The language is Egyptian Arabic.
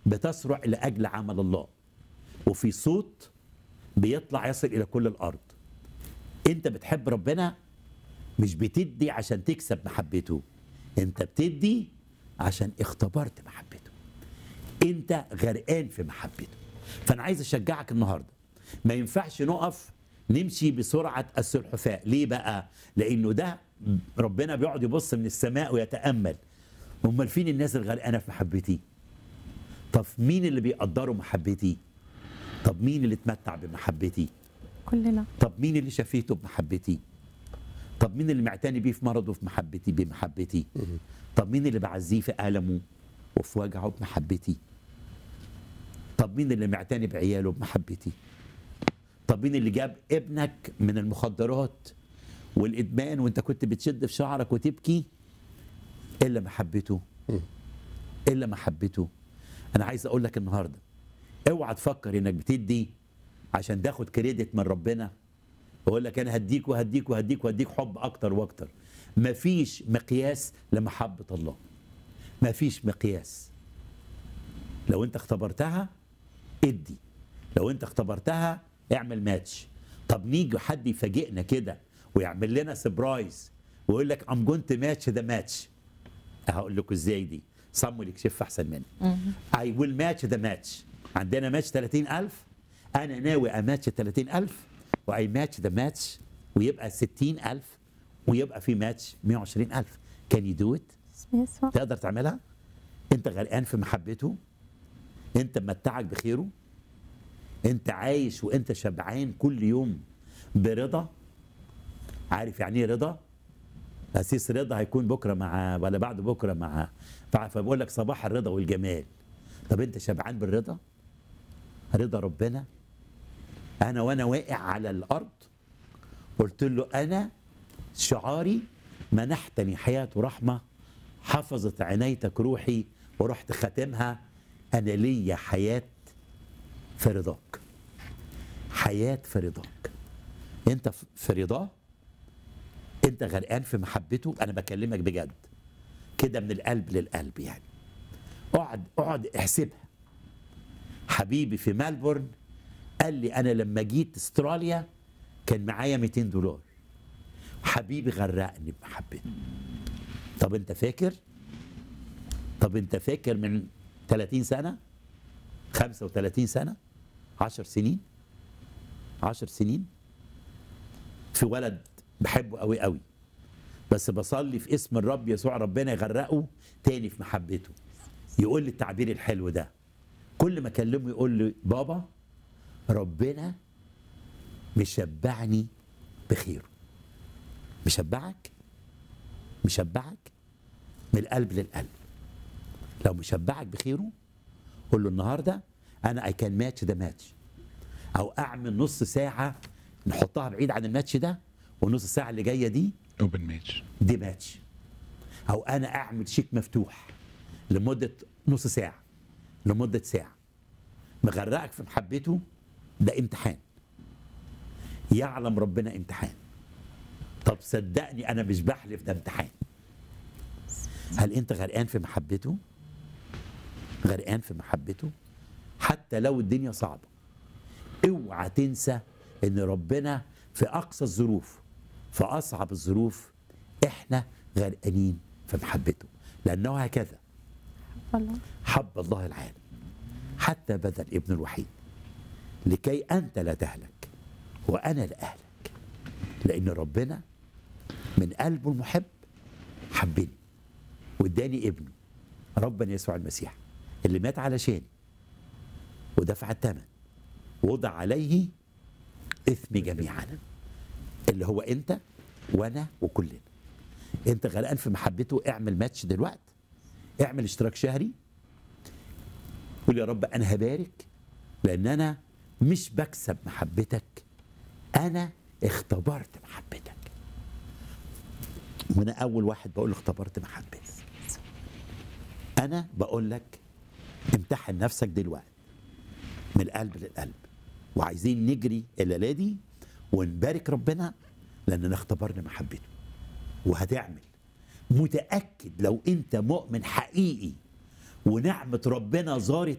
بتسرع لاجل عمل الله وفي صوت بيطلع يصل الى كل الارض انت بتحب ربنا مش بتدي عشان تكسب محبته انت بتدي عشان اختبرت محبته انت غرقان في محبته فانا عايز اشجعك النهارده ما ينفعش نقف نمشي بسرعه السلحفاء ليه بقى لانه ده ربنا بيقعد يبص من السماء ويتامل امال فين الناس الغرقانه في محبتي طب مين اللي بيقدروا محبتي طب مين اللي اتمتع بمحبتي كلنا طب مين اللي شفيته بمحبتي طب مين اللي معتني بيه في مرضه في محبتي بمحبتي طب مين اللي بعزيه في ألمه وفي وجعه بمحبتي طب مين اللي معتني بعياله بمحبتي طب مين اللي جاب ابنك من المخدرات والإدمان وانت كنت بتشد في شعرك وتبكي إلا محبته إلا محبته أنا عايز أقول لك النهاردة اوعى تفكر إنك بتدي عشان تاخد كريدت من ربنا بقول لك انا هديك وهديك وهديك وهديك حب اكتر واكتر مفيش مقياس لمحبه الله مفيش مقياس لو انت اختبرتها ادي لو انت اختبرتها اعمل ماتش طب نيجي حد يفاجئنا كده ويعمل لنا سبرايز ويقول لك ام جونت ماتش ذا ماتش هقول لكم ازاي دي صموا يكشف احسن مني اي ويل ماتش ذا ماتش عندنا ماتش 30000 انا ناوي اماتش 30000 واي ماتش ذا ماتش ويبقى 60000 ويبقى في ماتش 120000 كان يو دو ات اسم يسوع تقدر تعملها انت غرقان في محبته انت ممتعك بخيره انت عايش وانت شبعان كل يوم برضا عارف يعني ايه رضا اسيس رضا هيكون بكره مع ولا بعد بكره مع فبقول لك صباح الرضا والجمال طب انت شبعان بالرضا رضا ربنا انا وانا واقع على الارض قلت له انا شعاري منحتني حياه ورحمه حفظت عنايتك روحي ورحت خاتمها انا ليا حياه في رضاك حياه في رضاك انت في رضاه انت غرقان في محبته انا بكلمك بجد كده من القلب للقلب يعني اقعد اقعد احسبها حبيبي في ملبورن قال لي انا لما جيت استراليا كان معايا 200 دولار حبيبي غرقني بمحبته طب انت فاكر طب انت فاكر من 30 سنه 35 سنه 10 سنين 10 سنين في ولد بحبه قوي قوي بس بصلي في اسم الرب يسوع ربنا يغرقه تاني في محبته يقول لي التعبير الحلو ده كل ما اكلمه يقول لي بابا ربنا مشبعني بخيره مشبعك مشبعك من القلب للقلب لو مشبعك بخيره قول له النهارده انا اي كان ماتش ده ماتش او اعمل نص ساعه نحطها بعيد عن الماتش ده والنص ساعه اللي جايه دي اوبن ماتش دي ماتش او انا اعمل شيك مفتوح لمده نص ساعه لمده ساعه مغرقك في محبته ده امتحان يعلم ربنا امتحان طب صدقني انا مش بحلف ده امتحان هل انت غرقان في محبته غرقان في محبته حتى لو الدنيا صعبه اوعى تنسى ان ربنا في اقصى الظروف في اصعب الظروف احنا غرقانين في محبته لانه هكذا الله حب الله العالم حتى بذل ابن الوحيد لكي انت لا تهلك وانا لا اهلك لان ربنا من قلبه المحب حبني واداني ابنه ربنا يسوع المسيح اللي مات علشاني ودفع الثمن وضع عليه اثم جميعا اللي هو انت وانا وكلنا انت غرقان في محبته اعمل ماتش دلوقتي اعمل اشتراك شهري قول يا رب انا هبارك لان انا مش بكسب محبتك انا اختبرت محبتك وانا اول واحد بقول له اختبرت محبتك انا بقول لك امتحن نفسك دلوقتي من القلب للقلب وعايزين نجري الليله دي ونبارك ربنا لاننا اختبرنا محبته وهتعمل متاكد لو انت مؤمن حقيقي ونعمه ربنا زارت